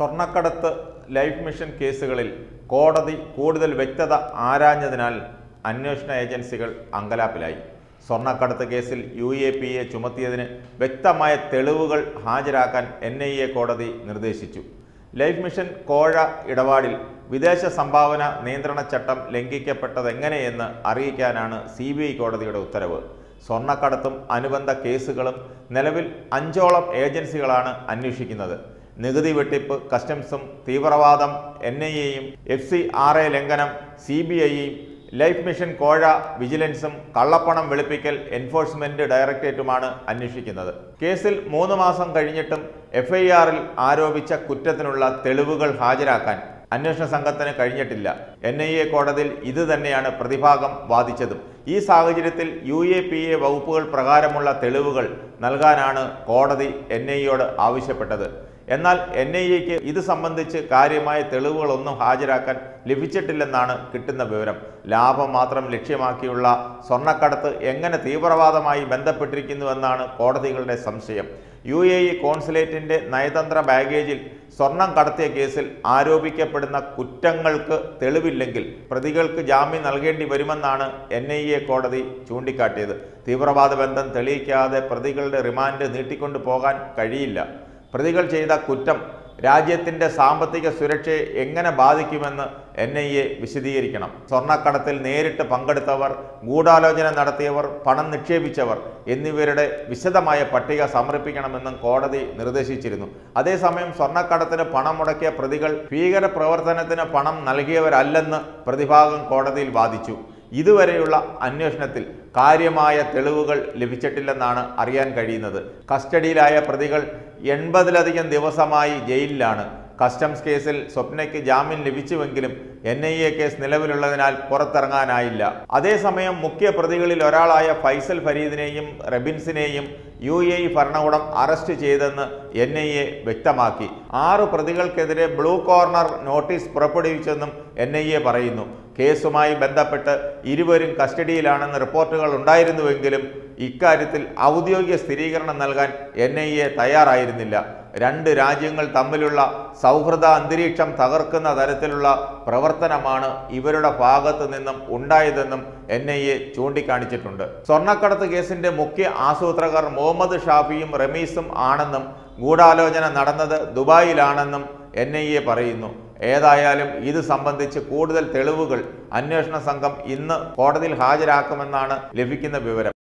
സ്വർണ്ണക്കടത്ത് life mission കേസുകളിൽ കോടതി കൂടുതൽ വ്യക്തത ആരാഞ്ഞതിനാൽ അന്വേഷണ ഏജൻസികൾ അങ്കലാപ്പിലായി സ്വർണ്ണക്കടത്ത് കേസിൽ യു എ പി എ ചുമത്തിയതിന് വ്യക്തമായ തെളിവുകൾ ഹാജരാക്കാൻ എൻ ഐ എ കോടതി നിർദ്ദേശിച്ചു ലൈഫ് മിഷൻ കോഴ ഇടപാടിൽ വിദേശ സംഭാവന നിയന്ത്രണ ചട്ടം ലംഘിക്കപ്പെട്ടതെങ്ങനെയെന്ന് അറിയിക്കാനാണ് സി ബി ഐ കോടതിയുടെ ഉത്തരവ് സ്വർണ്ണക്കടത്തും അനുബന്ധ കേസുകളും നിലവിൽ അഞ്ചോളം ഏജൻസികളാണ് അന്വേഷിക്കുന്നത് നികുതി വെട്ടിപ്പ് കസ്റ്റംസും തീവ്രവാദം എൻ ഐ എയും എഫ് സി ആർ എ ലംഘനം സി ബി ഐയും ലൈഫ് മിഷൻ കോഴ വിജിലൻസും കള്ളപ്പണം വെളുപ്പിക്കൽ എൻഫോഴ്സ്മെന്റ് ഡയറക്ടറേറ്റുമാണ് അന്വേഷിക്കുന്നത് കേസിൽ മൂന്ന് മാസം കഴിഞ്ഞിട്ടും എഫ് ഐ ആറിൽ ആരോപിച്ച കുറ്റത്തിനുള്ള തെളിവുകൾ ഹാജരാക്കാൻ അന്വേഷണ സംഘത്തിന് കഴിഞ്ഞിട്ടില്ല എൻ ഐ എ കോടതിയിൽ ഇത് തന്നെയാണ് പ്രതിഭാഗം വാദിച്ചതും ഈ സാഹചര്യത്തിൽ യു എ പി എ വകുപ്പുകൾ പ്രകാരമുള്ള തെളിവുകൾ നൽകാനാണ് കോടതി എൻ ഐ എയോട് ആവശ്യപ്പെട്ടത് എന്നാൽ എൻ ഐ എക്ക് ഇത് സംബന്ധിച്ച് കാര്യമായ തെളിവുകളൊന്നും ഹാജരാക്കാൻ ലഭിച്ചിട്ടില്ലെന്നാണ് കിട്ടുന്ന വിവരം ലാഭം മാത്രം ലക്ഷ്യമാക്കിയുള്ള സ്വർണ്ണക്കടത്ത് എങ്ങനെ തീവ്രവാദമായി ബന്ധപ്പെട്ടിരിക്കുന്നുവെന്നാണ് കോടതികളുടെ സംശയം യു എ ഇ കോൺസുലേറ്റിന്റെ നയതന്ത്ര ബാഗേജിൽ സ്വർണം കടത്തിയ കേസിൽ ആരോപിക്കപ്പെടുന്ന കുറ്റങ്ങൾക്ക് തെളിവില്ലെങ്കിൽ പ്രതികൾക്ക് ജാമ്യം നൽകേണ്ടി വരുമെന്നാണ് എൻ ഐ എ കോടതി ചൂണ്ടിക്കാട്ടിയത് തീവ്രവാദ ബന്ധം തെളിയിക്കാതെ പ്രതികളുടെ റിമാൻഡ് നീട്ടിക്കൊണ്ടു പോകാൻ കഴിയില്ല പ്രതികൾ ചെയ്ത കുറ്റം രാജ്യത്തിന്റെ സാമ്പത്തിക സുരക്ഷയെ എങ്ങനെ ബാധിക്കുമെന്ന് എൻ ഐ എ വിശദീകരിക്കണം സ്വർണ്ണക്കടത്തിൽ നേരിട്ട് പങ്കെടുത്തവർ ഗൂഢാലോചന നടത്തിയവർ പണം നിക്ഷേപിച്ചവർ എന്നിവരുടെ വിശദമായ പട്ടിക സമർപ്പിക്കണമെന്നും കോടതി നിർദ്ദേശിച്ചിരുന്നു അതേസമയം സ്വർണ്ണക്കടത്തിന് പണം മുടക്കിയ പ്രതികൾ ഭീകര പ്രവർത്തനത്തിന് പണം നൽകിയവരല്ലെന്ന് പ്രതിഭാഗം കോടതിയിൽ വാദിച്ചു ഇതുവരെയുള്ള അന്വേഷണത്തിൽ കാര്യമായ തെളിവുകൾ ലഭിച്ചിട്ടില്ലെന്നാണ് അറിയാൻ കഴിയുന്നത് കസ്റ്റഡിയിലായ പ്രതികൾ എൺപതിലധികം ദിവസമായി ജയിലിലാണ് കസ്റ്റംസ് കേസിൽ സ്വപ്നയ്ക്ക് ജാമ്യം ലഭിച്ചുവെങ്കിലും എൻ ഐ എ കേസ് നിലവിലുള്ളതിനാൽ പുറത്തിറങ്ങാനായില്ല അതേസമയം മുഖ്യ പ്രതികളിൽ ഒരാളായ ഫൈസൽ ഫരീദിനെയും റെബിൻസിനെയും യു എ ഇ ഭരണകൂടം അറസ്റ്റ് ചെയ്തെന്ന് എൻ ഐ എ വ്യക്തമാക്കി ആറ് പ്രതികൾക്കെതിരെ ബ്ലൂ കോർണർ നോട്ടീസ് പുറപ്പെടുവിച്ചെന്നും എൻ ഐ എ പറയുന്നു കേസുമായി ബന്ധപ്പെട്ട് ഇരുവരും കസ്റ്റഡിയിലാണെന്ന് റിപ്പോർട്ടുകൾ ഉണ്ടായിരുന്നുവെങ്കിലും ഇക്കാര്യത്തിൽ ഔദ്യോഗിക സ്ഥിരീകരണം നൽകാൻ എൻ ഐ എ തയ്യാറായിരുന്നില്ല രണ്ട് രാജ്യങ്ങൾ തമ്മിലുള്ള സൗഹൃദ അന്തരീക്ഷം തകർക്കുന്ന തരത്തിലുള്ള പ്രവർത്തനമാണ് ഇവരുടെ ഭാഗത്തു നിന്നും ഉണ്ടായതെന്നും എൻ ഐ എ ചൂണ്ടിക്കാണിച്ചിട്ടുണ്ട് സ്വർണ്ണക്കടത്ത് കേസിന്റെ മുഖ്യ ആസൂത്രകർ മുഹമ്മദ് ഷാഫിയും റമീസും ആണെന്നും ഗൂഢാലോചന നടന്നത് ദുബായിലാണെന്നും എൻ ഐ എ പറയുന്നു ഏതായാലും ഇത് സംബന്ധിച്ച് കൂടുതൽ തെളിവുകൾ അന്വേഷണ സംഘം ഇന്ന് കോടതിയിൽ ഹാജരാക്കുമെന്നാണ് ലഭിക്കുന്ന വിവരം